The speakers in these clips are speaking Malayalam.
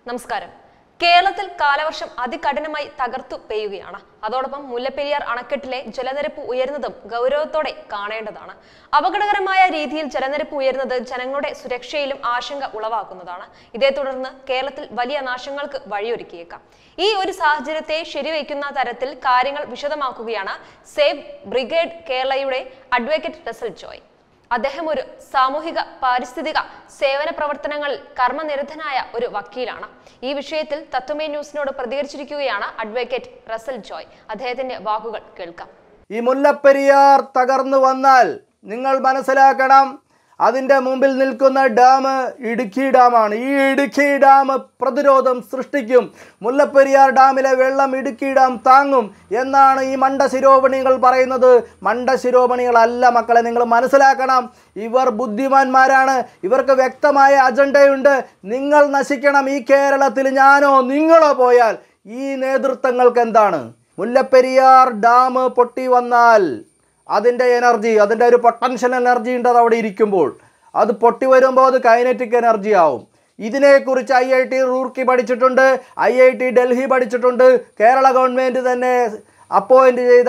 നമസ്കാരം കേരളത്തിൽ കാലവർഷം അതികഠിനമായി തകർത്തു പെയ്യുകയാണ് അതോടൊപ്പം മുല്ലപ്പെരിയാർ അണക്കെട്ടിലെ ജലനിരപ്പ് ഉയരുന്നതും ഗൗരവത്തോടെ കാണേണ്ടതാണ് അപകടകരമായ രീതിയിൽ ജലനിരപ്പ് ഉയരുന്നത് ജനങ്ങളുടെ സുരക്ഷയിലും ആശങ്ക ഉളവാക്കുന്നതാണ് ഇതേ തുടർന്ന് കേരളത്തിൽ വലിയ നാശങ്ങൾക്ക് വഴിയൊരുക്കിയേക്കാം ഈ ഒരു സാഹചര്യത്തെ ശരിവയ്ക്കുന്ന തരത്തിൽ കാര്യങ്ങൾ വിശദമാക്കുകയാണ് സേവ് ബ്രിഗേഡ് കേരളയുടെ അഡ്വക്കേറ്റ് റസൽ ജോയ് അദ്ദേഹം ഒരു സാമൂഹിക പാരിസ്ഥിതിക സേവന പ്രവർത്തനങ്ങളിൽ കർമ്മനിരതനായ ഒരു വക്കീലാണ് ഈ വിഷയത്തിൽ തത്വമേ ന്യൂസിനോട് പ്രതികരിച്ചിരിക്കുകയാണ് അഡ്വക്കേറ്റ് റസൽ ജോയ് അദ്ദേഹത്തിന്റെ വാക്കുകൾ കേൾക്കാം ഈ മുല്ലപ്പെരിയാർ തകർന്നു വന്നാൽ നിങ്ങൾ മനസ്സിലാക്കണം അതിൻ്റെ മുമ്പിൽ നിൽക്കുന്ന ഡാം ഇടുക്കി ഡാമാണ് ഈ ഇടുക്കി ഡാം പ്രതിരോധം സൃഷ്ടിക്കും മുല്ലപ്പെരിയാർ ഡാമിലെ വെള്ളം ഇടുക്കി ഡാം താങ്ങും എന്നാണ് ഈ മണ്ടശിരോമണികൾ പറയുന്നത് മണ്ടശിരോമണികളല്ല മക്കളെ നിങ്ങൾ മനസ്സിലാക്കണം ഇവർ ബുദ്ധിമാന്മാരാണ് ഇവർക്ക് വ്യക്തമായ അജണ്ടയുണ്ട് നിങ്ങൾ നശിക്കണം ഈ കേരളത്തിൽ ഞാനോ നിങ്ങളോ പോയാൽ ഈ നേതൃത്വങ്ങൾക്ക് എന്താണ് മുല്ലപ്പെരിയാർ ഡാം പൊട്ടി വന്നാൽ അതിൻ്റെ എനർജി അതിൻ്റെ ഒരു പൊട്ടൻഷ്യൽ എനർജി ഉണ്ട് അത് അവിടെ ഇരിക്കുമ്പോൾ അത് പൊട്ടി വരുമ്പോൾ അത് കൈനറ്റിക് എനർജി ആവും ഇതിനെക്കുറിച്ച് ഐ ഐ ടി റൂർക്കി പഠിച്ചിട്ടുണ്ട് ഐ ഐ ടി ഡൽഹി പഠിച്ചിട്ടുണ്ട് കേരള ഗവൺമെൻറ് തന്നെ അപ്പോയിൻ്റ് ചെയ്ത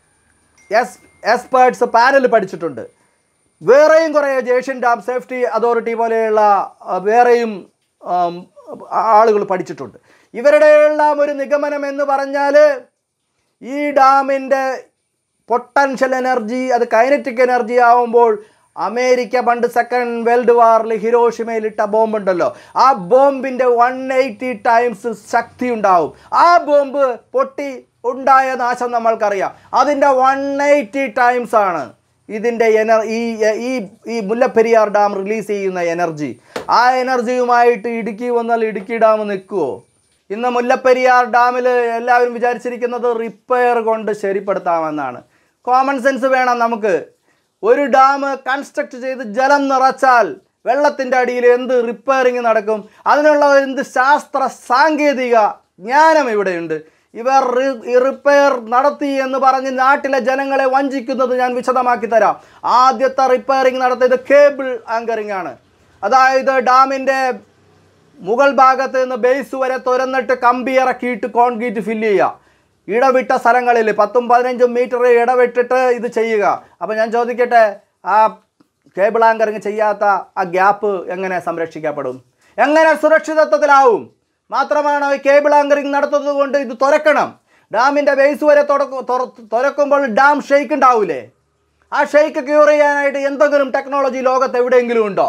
എസ് എക്സ്പേർട്സ് പാനൽ പഠിച്ചിട്ടുണ്ട് വേറെയും കുറേ ഏഷ്യൻ ഡാം സേഫ്റ്റി അതോറിറ്റി പോലെയുള്ള ആ, വേറെയും ആം, ആളുകൾ പഠിച്ചിട്ടുണ്ട് ഇവരുടെ എല്ലാം ഒരു നിഗമനം എന്ന് പറഞ്ഞാൽ ഈ ഡാമിൻ്റെ പൊട്ടൻഷ്യൽ എനർജി അത് കൈനറ്റിക് എനർജി ആവുമ്പോൾ അമേരിക്ക പണ്ട് സെക്കൻഡ് വേൾഡ് വാറിൽ ഹിരോഷിമയിൽ ഇട്ട ബോംബുണ്ടല്ലോ ആ ബോംബിൻ്റെ വൺ എയ്റ്റി ടൈംസ് ശക്തി ഉണ്ടാവും ആ ബോംബ് പൊട്ടി ഉണ്ടായ നാശം നമ്മൾക്കറിയാം അതിൻ്റെ വൺ എയ്റ്റി ടൈംസ് ആണ് ഇതിൻ്റെ എനർ ഈ ഈ ഈ മുല്ലപ്പെരിയാർ ഡാം റിലീസ് ചെയ്യുന്ന എനർജി ആ എനർജിയുമായിട്ട് ഇടുക്കി വന്നാൽ ഇടുക്കി ഡാം നിൽക്കുമോ ഇന്ന് മുല്ലപ്പെരിയാർ ഡാമിൽ എല്ലാവരും വിചാരിച്ചിരിക്കുന്നത് റിപ്പയർ കൊണ്ട് ശരിപ്പെടുത്താമെന്നാണ് കോമൺ സെൻസ് വേണം നമുക്ക് ഒരു ഡാം കൺസ്ട്രക്ട് ചെയ്ത് ജലം നിറച്ചാൽ വെള്ളത്തിൻ്റെ അടിയിൽ എന്ത് റിപ്പയറിങ് നടക്കും അതിനുള്ള എന്ത് ശാസ്ത്ര സാങ്കേതിക ജ്ഞാനം ഇവിടെയുണ്ട് ഇവർ റിപ്പയർ നടത്തി എന്ന് പറഞ്ഞ് നാട്ടിലെ ജനങ്ങളെ വഞ്ചിക്കുന്നത് ഞാൻ വിശദമാക്കി തരാം ആദ്യത്തെ റിപ്പയറിങ് നടത്തിയത് കേബിൾ ആങ്കറിംഗ് ആണ് അതായത് ഡാമിൻ്റെ മുകൾ ഭാഗത്ത് നിന്ന് ബേസ് വരെ തുരന്നിട്ട് കമ്പി ഇറക്കിയിട്ട് കോൺക്രീറ്റ് ഫില്ല് ചെയ്യുക ഇടവിട്ട സ്ഥലങ്ങളിൽ പത്തും പതിനഞ്ചും മീറ്റർ ഇടവിട്ടിട്ട് ഇത് ചെയ്യുക അപ്പോൾ ഞാൻ ചോദിക്കട്ടെ ആ കേബിൾ ആങ്കറിങ് ചെയ്യാത്ത ആ ഗ്യാപ്പ് എങ്ങനെ സംരക്ഷിക്കപ്പെടും എങ്ങനെ സുരക്ഷിതത്വത്തിലാവും മാത്രമാണ് ഈ കേബിൾ ആങ്കറിങ് നടത്തുന്നത് കൊണ്ട് ഇത് തുറക്കണം ഡാമിൻ്റെ ബേസ് വരെ തുറക്കു- തുറ- തുറക്കുമ്പോൾ ഡാം ഷെയ്ക്ക് ഉണ്ടാവൂലേ ആ ഷെയ്ക്ക് ക്യൂർ ചെയ്യാനായിട്ട് എന്തെങ്കിലും ടെക്നോളജി ലോകത്ത് എവിടെയെങ്കിലും ഉണ്ടോ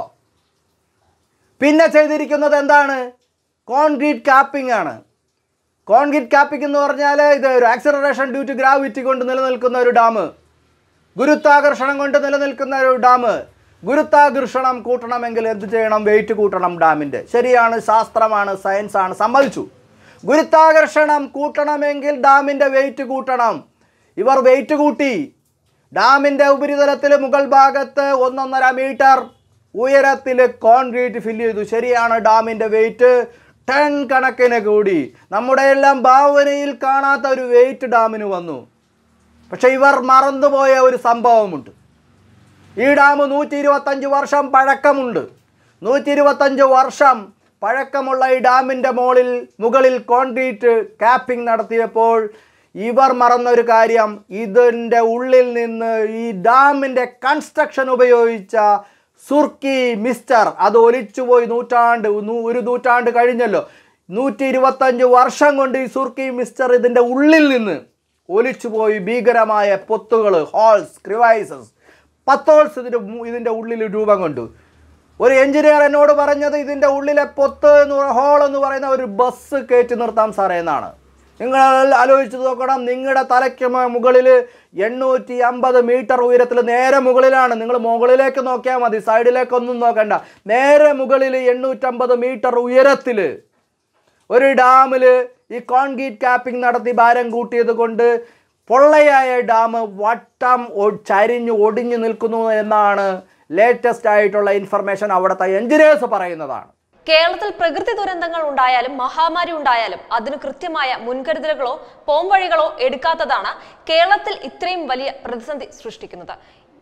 പിന്നെ ചെയ്തിരിക്കുന്നത് എന്താണ് കോൺക്രീറ്റ് കാപ്പിംഗ് ആണ് കോൺക്രീറ്റ് കാപ്പിംഗ് എന്ന് പറഞ്ഞാൽ ഇത് ഒരു ആക്സിലറേഷൻ ഡ്യൂ ടു ഗ്രാവിറ്റി കൊണ്ട് നിലനിൽക്കുന്ന ഒരു ഡാം ഗുരുത്വാകർഷണം കൊണ്ട് നിലനിൽക്കുന്ന ഒരു ഡാം ഗുരുത്വാകർഷണം കൂട്ടണമെങ്കിൽ എന്ത് ചെയ്യണം വെയിറ്റ് കൂട്ടണം ഡാമിൻ്റെ ശരിയാണ് ശാസ്ത്രമാണ് സയൻസ് ആണ് സമ്മതിച്ചു ഗുരുത്വാകർഷണം കൂട്ടണമെങ്കിൽ ഡാമിൻ്റെ വെയിറ്റ് കൂട്ടണം ഇവർ വെയിറ്റ് കൂട്ടി ഡാമിൻ്റെ ഉപരിതലത്തിൽ മുകൾ ഭാഗത്ത് ഒന്നൊന്നര മീറ്റർ ഉയരത്തിൽ കോൺക്രീറ്റ് ഫില്ല് ചെയ്തു ശരിയാണ് ഡാമിൻ്റെ വെയിറ്റ് ടൺ കണക്കിന് കൂടി നമ്മുടെ എല്ലാം ഭാവനയിൽ കാണാത്ത ഒരു വെയിറ്റ് ഡാമിന് വന്നു പക്ഷെ ഇവർ മറന്നുപോയ ഒരു സംഭവമുണ്ട് ഈ ഡാം നൂറ്റി ഇരുപത്തഞ്ച് വർഷം പഴക്കമുണ്ട് നൂറ്റി ഇരുപത്തഞ്ച് വർഷം പഴക്കമുള്ള ഈ ഡാമിൻ്റെ മുകളിൽ മുകളിൽ കോൺക്രീറ്റ് കാപ്പിംഗ് നടത്തിയപ്പോൾ ഇവർ മറന്നൊരു കാര്യം ഇതിൻ്റെ ഉള്ളിൽ നിന്ന് ഈ ഡാമിൻ്റെ കൺസ്ട്രക്ഷൻ ഉപയോഗിച്ച സുർക്കി മിസ്റ്റർ അത് ഒലിച്ചുപോയി നൂറ്റാണ്ട് നൂ- ഒരു നൂറ്റാണ്ട് കഴിഞ്ഞല്ലോ നൂറ്റി ഇരുപത്തഞ്ച് വർഷം കൊണ്ട് ഈ സുർക്കി മിസ്റ്റർ ഇതിൻ്റെ ഉള്ളിൽ നിന്ന് ഒലിച്ചുപോയി ഭീകരമായ പൊത്തുകൾ ഹോൾസ് ക്രിവൈസസ് പത്തോൾസ് ഇതിൻ്റെ മു- ഇതിൻ്റെ ഉള്ളിൽ രൂപം കൊണ്ടു ഒരു എഞ്ചിനീയർ എന്നോട് പറഞ്ഞത് ഇതിൻ്റെ ഉള്ളിലെ പൊത്ത് എന്ന് പറ- ഹോൾ എന്ന് പറയുന്ന ഒരു ബസ് കയറ്റി നിർത്താം സാറേ എന്നാണ് നിങ്ങൾ ആലോചിച്ച് നോക്കണം നിങ്ങളുടെ തലയ്ക്ക് മ- മുകളിൽ എണ്ണൂറ്റി അമ്പത് മീറ്റർ ഉയരത്തിൽ നേരെ മുകളിലാണ് നിങ്ങൾ മുകളിലേക്ക് നോക്കിയാൽ മതി സൈഡിലേക്കൊന്നും നോക്കണ്ട നേരെ മുകളിൽ എണ്ണൂറ്റമ്പത് മീറ്റർ ഉയരത്തിൽ ഒരു ഡാമിൽ ഈ കോൺക്രീറ്റ് കാപ്പിംഗ് നടത്തി ഭാരം കൂട്ടിയത് കൊണ്ട് പൊള്ളയായ ഡാം വട്ടം ഒ- ചരിഞ്ഞ് ഒടിഞ്ഞു നിൽക്കുന്നു എന്നാണ് ലേറ്റസ്റ്റ് ആയിട്ടുള്ള ഇൻഫർമേഷൻ അവിടുത്തെ എഞ്ചിനീയേഴ്സ് പറയുന്നതാണ് കേരളത്തിൽ പ്രകൃതി ദുരന്തങ്ങൾ ഉണ്ടായാലും മഹാമാരി ഉണ്ടായാലും അതിന് കൃത്യമായ മുൻകരുതലുകളോ പോംവഴികളോ എടുക്കാത്തതാണ് കേരളത്തിൽ ഇത്രയും വലിയ പ്രതിസന്ധി സൃഷ്ടിക്കുന്നത്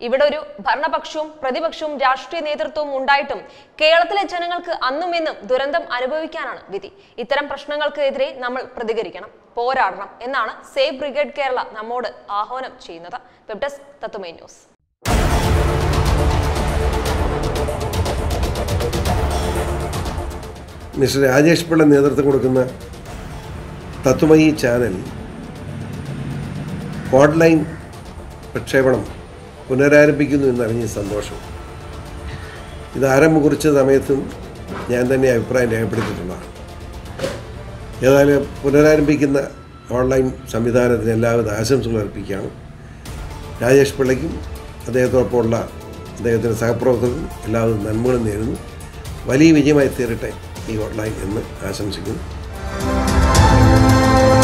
ഇവിടെ ഒരു ഭരണപക്ഷവും പ്രതിപക്ഷവും രാഷ്ട്രീയ നേതൃത്വവും ഉണ്ടായിട്ടും കേരളത്തിലെ ജനങ്ങൾക്ക് അന്നും ഇന്നും ദുരന്തം അനുഭവിക്കാനാണ് വിധി ഇത്തരം പ്രശ്നങ്ങൾക്ക് എതിരെ നമ്മൾ പ്രതികരിക്കണം പോരാടണം എന്നാണ് സേവ് ബ്രിഗേഡ് കേരള നമ്മോട് ആഹ്വാനം ചെയ്യുന്നത് web desk Tatwamayi news mister Rajesh Pillai നേതൃത്വം കൊടുക്കുന്ന തത്വമയി ചാനൽ ഓൺലൈൻ പ്രക്ഷേപണം പുനരാരംഭിക്കുന്നു എന്നറിഞ്ഞ സന്തോഷം ഇത് ആരംഭം കുറിച്ച സമയത്തും ഞാൻ തന്നെ അഭിപ്രായം രേഖപ്പെടുത്തിയിട്ടുള്ളതാണ് ഏതായാലും പുനരാരംഭിക്കുന്ന ഓൺലൈൻ സംവിധാനത്തിന് എല്ലാവിധ ആശംസകൾ അർപ്പിക്കുകയാണ് രാജേഷ് പിള്ളയ്ക്കും അദ്ദേഹത്തോടൊപ്പമുള്ള അദ്ദേഹത്തിൻ്റെ സഹപ്രവർത്തകർക്കും എല്ലാവിധ നന്മകളും നേരുന്നു വലിയ വിജയമായി തീരട്ടെ ഈ ഓൺലൈൻ എന്ന് ആശംസിക്കുന്നു